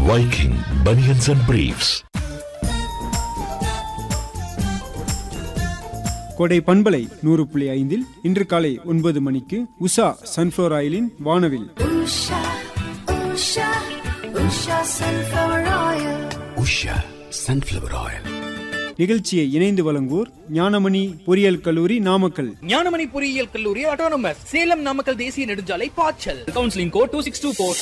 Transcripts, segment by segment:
Viking Bunions and Briefs. கோடை பண்பலை நூறு புள்ளி ஐந்தில் இன்று காலை ஒன்பது மணிக்கு உஷா சன்ஃப்ளவர் ஆயிலின் வானவில் Usha, Usha, Usha sunflower oil. Usha sunflower oil நிகழ்ச்சியை இணைந்து வழங்குவோர் ஞானமணி பொறியியல் கல்லூரி நாமக்கல் ஞானமணி பொறியியல் கல்லூரி ஆட்டோனமஸ் சேலம் நாமக்கல் தேசிய நெடுஞ்சாலை பாய்ச்சல் counselling code two six two four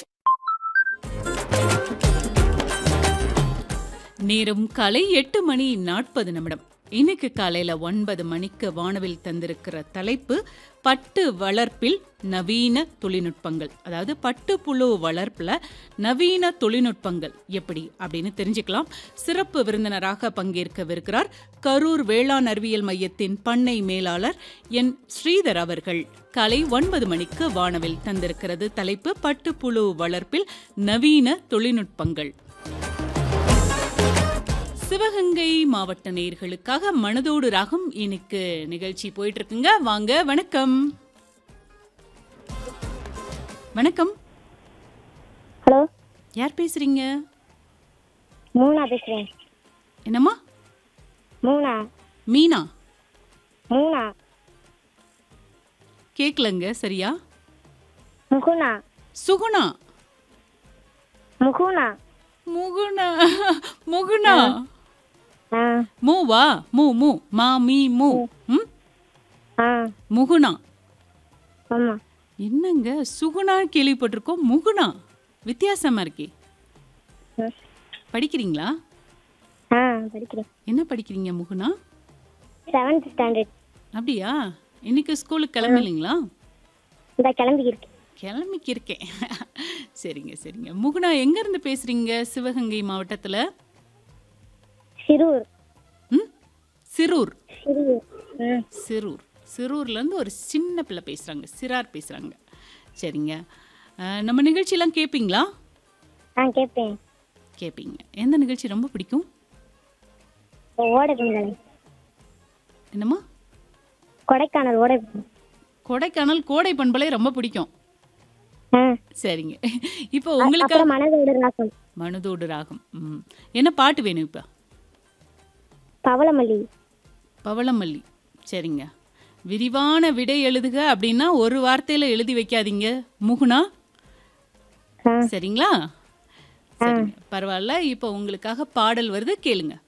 நேரம் காலை எட்டு மணி நாற்பது நிமிடம் இன்னைக்கு காலையில ஒன்பது மணிக்கு வானவில் தந்திருக்கிற தலைப்பு பட்டு வளர்ப்பில் நவீன தொழில்நுட்பங்கள் அதாவது பட்டு புழு வளர்ப்புல நவீன தொழில்நுட்பங்கள் எப்படி அப்படின்னு தெரிஞ்சுக்கலாம் சிறப்பு விருந்தினராக பங்கேற்கவிருக்கிறார் கரூர் வேளாண் அறிவியல் மையத்தின் பண்ணை மேலாளர் என் ஸ்ரீதர் அவர்கள் காலை ஒன்பது மணிக்கு வானவில் தந்திருக்கிறது தலைப்பு பட்டுப்புழு வளர்ப்பில் நவீன தொழில்நுட்பங்கள் சிவகங்கை மாவட்ட நேயர்களுக்காக மனதோடு ராகம் இன்னைக்கு நிகழ்ச்சி போயிட்டு இருக்குங்க வாங்க வணக்கம் வணக்கம் ஹலோ யார் பேசுறீங்க மூணா பேசுறேன் என்னம்மா மூணா மீனா மூணா கேக்கலங்க சரியா முகுணா சுகுணா முகுணா முகுணா முகுணா ஆ மூவா மூ மூ மா மீ மூ ம் ஆ முகுணா ஆமா என்னங்க சுகுணா கேள்விப்பட்டிருக்கோம் முகுணா வித்தியாசமா இருக்கே ம். படிக்கிறீங்களா ஆ படிக்கிறேன் என்ன படிக்கிறீங்க முகுணா செவன்த் ஸ்டாண்டர்ட் அப்படியா இன்னைக்கு ஸ்கூலுக்கு கிளம்பலீங்களா இந்த கிளம்பிக்கிருக்கு கிளம்பிக்கு இருக்கேன் சரிங்க சரிங்க முகுணா எங்க இருந்து பேசுறீங்க சிவகங்கை மாவட்டத்துல சிறுவர் ம் சிரூர் சிறுவர் ம் சிரூர் சிரூர்ல இருந்து ஒரு சின்ன பிள்ளை பேசுறாங்க சிறார் பேசுறாங்க சரிங்க அஹ், நம்ம நிகழ்ச்சியெல்லாம் கேட்பீங்களா ஆ கேட்பேன் கேட்பீங்க எந்த நிகழ்ச்சி ரொம்ப பிடிக்கும் ஓடை பொங்கல் என்னம்மா கொடைக்கானல் ஓடை பொங்கல் கொடைக்கானல் கோடை பண்பலை ரொம்ப பிடிக்கும் ஆ சரிங்க இப்போ உங்களுக்கு அப்புறம் மனதோட ராசம் மனதோடு ராகம் ம் என்ன பாட்டு வேணும் இப்போ பவளமல்லி பவளமல்லி சரிங்க விரிவான விடை எழுதுக அப்படின்னா ஒரு வார்த்தையில எழுதி வைக்காதீங்க முகுணா ஆ சரிங்களா சரிங்க பரவாயில்ல இப்போ உங்களுக்காக பாடல் வருது கேளுங்க